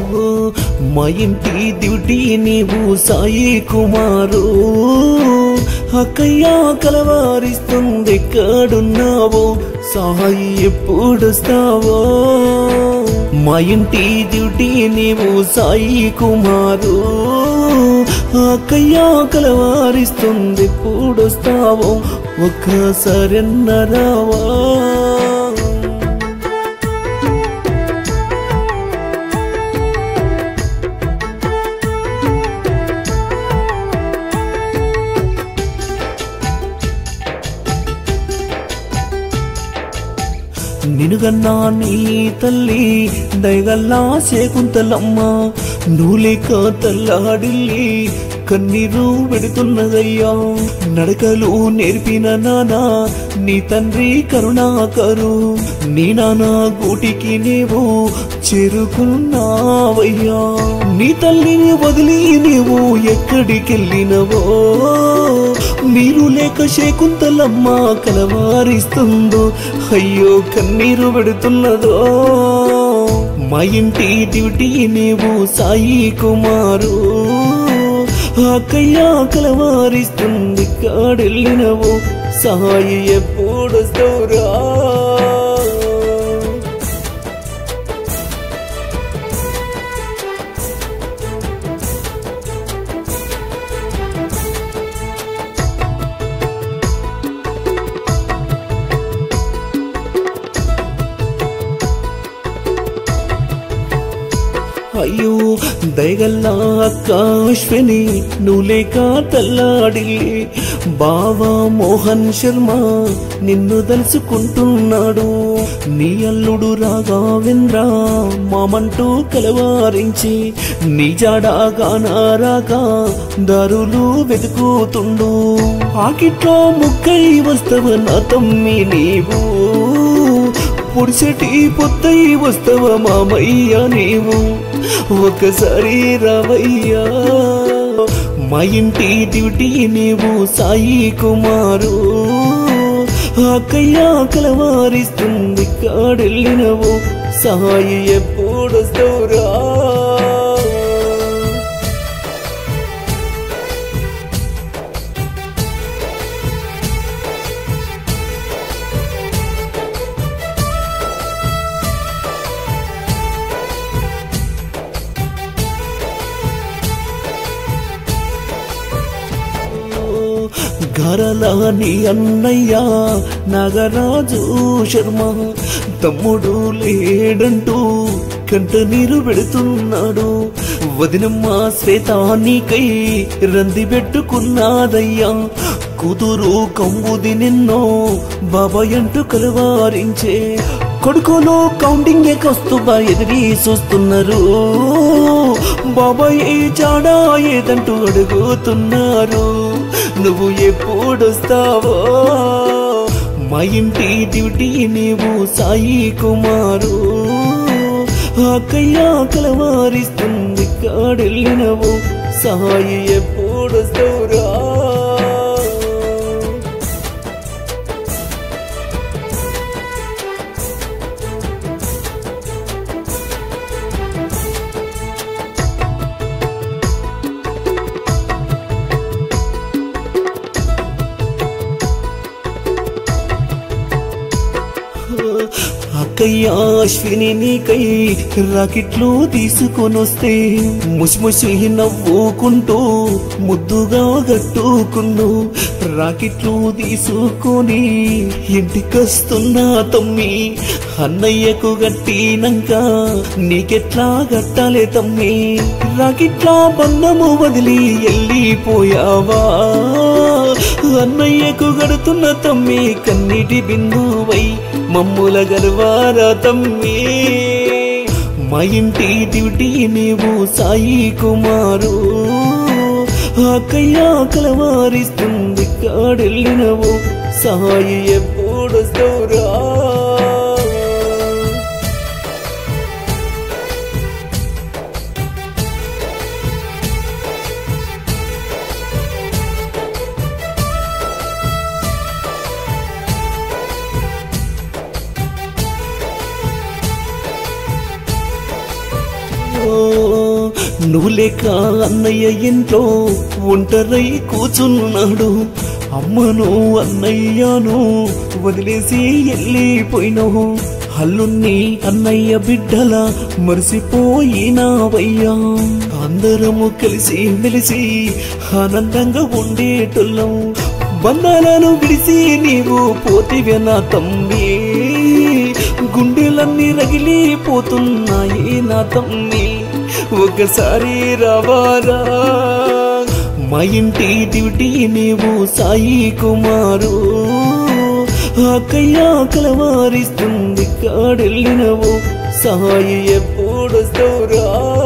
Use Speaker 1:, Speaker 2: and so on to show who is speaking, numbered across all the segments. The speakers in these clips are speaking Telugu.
Speaker 1: మా ఇంటి డ్యూటీ నీవు సాయి కుమారు అక్కయ్య కలవారిస్తుంది ఎక్కడున్నావో సాయి ఎప్పుడొస్తావో మా ఇంటి డ్యూటీ నీవు సాయి కుమారు అక్కయ్య కలవారిస్తుంది ఎప్పుడొస్తావో ఒక్కసారి రావా నినుగన్నా నీ తల్లి దయగల్లా శేకుంతలమ్మ నూలేక తల్లాడిల్లి కన్నీరు పెడుతున్నదయ్యా నడకలు నేర్పిన నానా నీ తండ్రి కరుణాకరు నీ నాన్న గూటికి నీవు చేరుకున్నావయ్యా నీ తల్లిని వదిలి నీవు ఎక్కడికెళ్ళినవో మీరు లేక శేకుంతలమ్మ కలవారిస్తుందో అయ్యో కన్నీరు పెడుతున్నదో మా ఇంటి డ్యూటీ నీవు సాయి కుమారు అక్కయ్య కలవారిస్తుంది కాడెళ్ళినవు సాయి ఎప్పుడొస్తావురా అయ్యో దయగల్లా కాశ్విని నువ్వు లేక తల్లాడి బావా మోహన్ శర్మ నిన్ను తలుచుకుంటున్నాడు నీ అల్లుడు రాఘవేంద్ర మామంటూ కలవారించి నీ జాడాగానారాక దారులు వెతుకుతుండు ఆకిట్లో ముక్కై వస్తవ నా తమ్మి నీవు పొడిసెటి పొత్తై వస్తవ మామయ్య నీవు ఒకసారి రావయ్యా మా ఇంటి డ్యూటీ నీవు సాయి కుమారు అక్కయ్య కలవారిస్తుంది కాడెళ్ళినవు సాయి ఎప్పుడొస్తావురా గరలాని అన్నయ్య నాగరాజు శర్మ తమ్ముడు లేడంటూ కంట నీరు పెడుతున్నాడు వదినమ్మ శ్వేతానికై రంది పెట్టుకున్నాదయ్యా కూతురు కంబుది నిన్నో బాబాయ్ అంటూ కలవారించే కొడుకులో కౌంటింగ్ వస్తుబా ఎదిరి చూస్తున్నారు బాబాయ్ చాడా ఏదంటూ అడుగుతున్నారు నువ్వు ఎప్పుడొస్తావో మా ఇంటి డ్యూటీ నీవు సాయి కుమారు అక్కయ్య కలవారిస్తుంది కాడెళ్ళినవు సాయి ఎప్పుడొస్తావురా అక్కయ్య అశ్విని నీకై రాకెట్లు తీసుకొనొస్తే ముసిముసి నవ్వుకుంటూ ముద్దుగా గట్టుకున్ను రాకెట్లు తీసుకొని ఇంటికొస్తున్నా తమ్మి అన్నయ్యకు గట్టినంక నీకెట్లా గట్టాలే తమ్మి రాకెట్లా బంధము వదిలి వెళ్ళిపోయావా అన్నయ్యకు గడుతున్న తమ్మి కన్నీటి బిందువై మమ్ముల గర్వారా తమ్మి మా ఇంటి డ్యూటీ నీవు సాయి కుమారు అక్కయ్య కలవారిస్తుంది కాడెళ్ళినవు సాయి ఎప్పుడొస్తావురా నువ్వు లేక అన్నయ్య ఇంట్లో ఒంటరై కూచున్నాడు అమ్మను అన్నయ్యను వదిలేసి వెళ్ళిపోయినావు అల్లుణ్ణి అన్నయ్య బిడ్డల మరిసిపోయినావయ్యా అందరము కలిసి మెలిసి ఆనందంగా ఉండేటోళ్ళం బంధాలను విడిసి నీవు పోతివే నా తమ్మి గుండెలన్నీ రగిలిపోతున్నాయి నా తమ్మి ఒకసారి రావారా మా ఇంటి డ్యూటీ నీవు సాయి కుమారు అక్కయ్య కలవారిస్తుంది కాడెళ్ళినవు సాయి ఎప్పుడొస్తావురా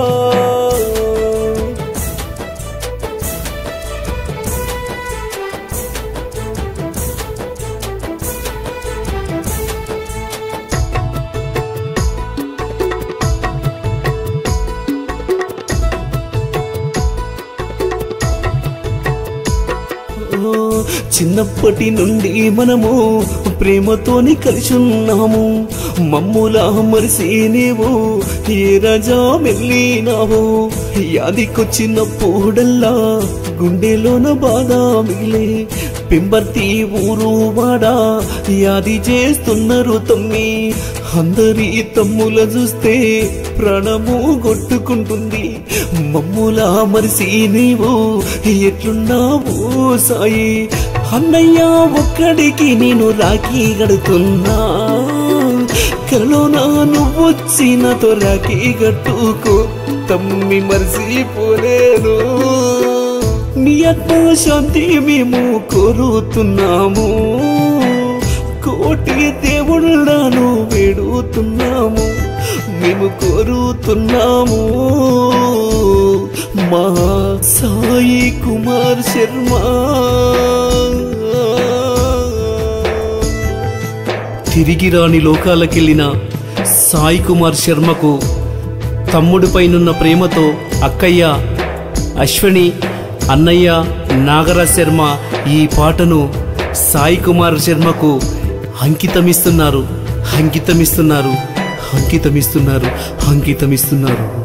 Speaker 1: ఓ, చిన్నప్పటి నుండి మనము ప్రేమతోని కలిసి ఉన్నాము మమ్ములా మరిసి నీవు ఏ రాజా మెల్లినావు యాదికొచ్చినప్పుడల్లా గుండెలోన బాధ మిగిలే పెంబర్తి ఊరు వాడా యాది చేస్తున్నారు తమ్మి అందరి తమ్ముల చూస్తే ప్రాణము కొట్టుకుంటుంది మమ్ములా మరిసి నీవు ఎట్లున్నావు సాయి అన్నయ్య ఒక్కడికి నేను రాఖీ గడుతున్నా కలలోనా నువ్వొచ్చి నాతో రాఖీ గట్టుకో తమ్మి మరిసిపోలేను నీ ఆత్మ శాంతి మేము కోరుతున్నాము కోటి దేవుళ్ళను వేడుతున్నాము మేము కోరుతున్నాము మా సాయి కుమార్ శర్మ తిరిగి రాని లోకాలకెళ్ళిన సాయి కుమార్ శర్మకు తమ్ముడిపైనున్న ప్రేమతో అక్కయ్య అశ్వని అన్నయ్య నాగరాజ్ శర్మ ఈ పాటను సాయి కుమార్ శర్మకు అంకితమిస్తున్నారు అంకితమిస్తున్నారు అంకితమిస్తున్నారు అంకితమిస్తున్నారు